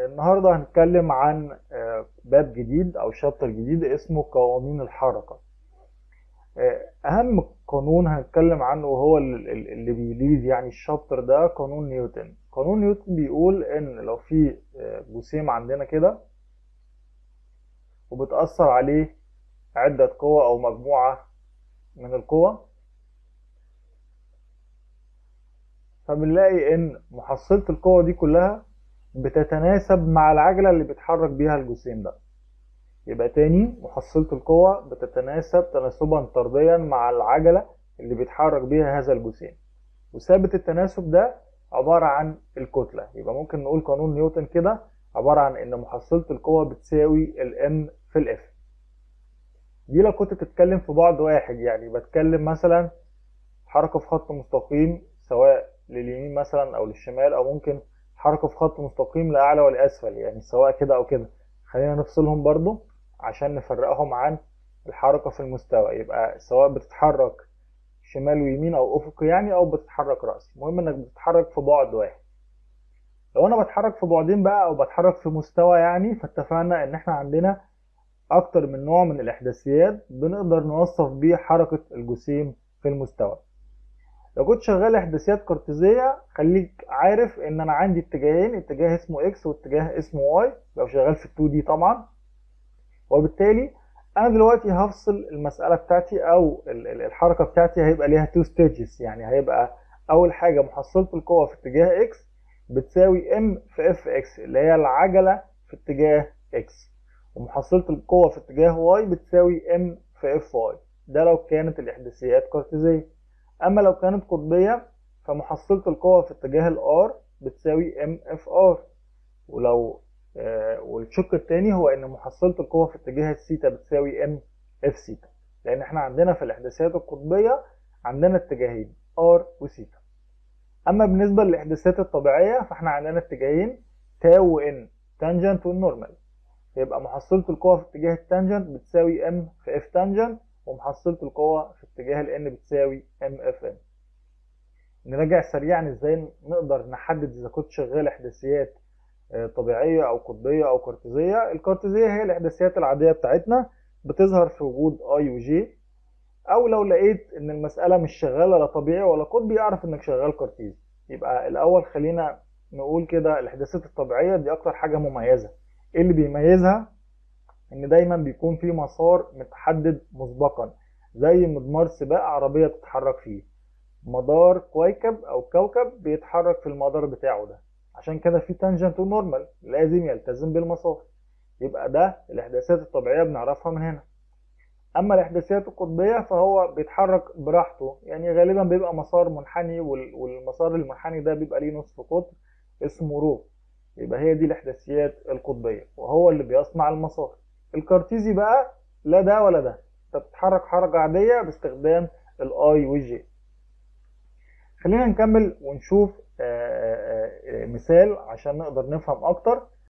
النهارده هنتكلم عن آه، باب جديد او شابتر جديد اسمه قوانين الحركة آه، اهم قانون هنتكلم عنه وهو ال- ال- اللي بيليد يعني الشابتر ده قانون نيوتن قانون نيوتن بيقول ان لو في آه، جسيم عندنا كده وبتأثر عليه عدة قوى او مجموعة من القوى فبنلاقي ان محصلة القوى دي كلها بتتناسب مع العجلة اللي بيتحرك بيها الجسيم ده يبقى تاني محصلة القوة بتتناسب تناسبا طرديا مع العجلة اللي بيتحرك بيها هذا الجسيم وثابت التناسب ده عبارة عن الكتلة يبقى ممكن نقول قانون نيوتن كده عبارة عن ان محصلة القوة بتساوي الام في الاف دي لو كنت بتتكلم في بعد واحد يعني بتكلم مثلا حركة في خط مستقيم سواء لليمين مثلا او للشمال او ممكن حركة في خط مستقيم لأعلى ولأسفل يعني سواء كده أو كده خلينا نفصلهم برضو عشان نفرقهم عن الحركة في المستوى يبقى سواء بتتحرك شمال ويمين أو أفق يعني أو بتتحرك رأسي المهم إنك بتتحرك في بعد واحد لو أنا بتحرك في بعدين بقى أو بتحرك في مستوى يعني فاتفقنا إن إحنا عندنا أكتر من نوع من الإحداثيات بنقدر نوصف بيه حركة الجسيم في المستوى لو كنت شغال احداثيات كارتيزيه خليك عارف ان انا عندي اتجاهين اتجاه اسمه اكس واتجاه اسمه واي لو شغال في ال 2 دي طبعا وبالتالي انا دلوقتي هفصل المساله بتاعتي او ال- ال- الحركه بتاعتي هيبقى ليها تو ستيجز يعني هيبقى اول حاجه محصله القوه في اتجاه اكس بتساوي ام في اف اكس اللي هي العجله في اتجاه اكس ومحصله القوه في اتجاه واي بتساوي ام في اف واي ده لو كانت الاحداثيات كارتيزيه اما لو كانت قطبيه فمحصله القوه في اتجاه الار بتساوي ام اف ار ولو آه والشق الثاني هو ان محصله القوه في اتجاه الثيتا بتساوي ام اف ثيتا لان احنا عندنا في الاحداثيات القطبيه عندنا اتجاهين ار وثيتا اما بالنسبه للاحداثيات الطبيعيه فاحنا عندنا اتجاهين تاو وان تانجنت والنورمال يبقى محصله القوه في اتجاه التانجنت بتساوي ام في اف تانجنت ومحصلة القوة في اتجاه ال n بتساوي mfn نراجع سريعا ازاي نقدر نحدد اذا كنت شغال احداثيات آه، طبيعية او قطبية او كارتيزية الكارتيزية هي الاحداثيات العادية بتاعتنا بتظهر في وجود i و j او لو لقيت ان المسألة مش شغالة لا طبيعي ولا قطبي اعرف انك شغال كارتيزي يبقى الاول خلينا نقول كده الاحداثيات الطبيعية دي اكتر حاجة مميزة ايه اللي بيميزها ان دايما بيكون في مسار متحدد مسبقا زي مضمار سباق عربية بتتحرك فيه مدار كويكب او كوكب بيتحرك في المدار بتاعه ده عشان كده في تانجنت ونورمال لازم يلتزم بالمسار يبقى ده الاحداثيات الطبيعية بنعرفها من هنا اما الاحداثيات القطبية فهو بيتحرك براحته يعني غالبا بيبقى مسار منحني وال- والمسار المنحني ده بيبقى ليه نصف قطر اسمه رو يبقى هي دي الاحداثيات القطبية وهو اللي بيصنع المسار الكارتيزي بقى لا ده ولا ده انت بتتحرك حركة عادية باستخدام الاي والجي خلينا نكمل ونشوف آه، آه، آه، مثال عشان نقدر نفهم اكتر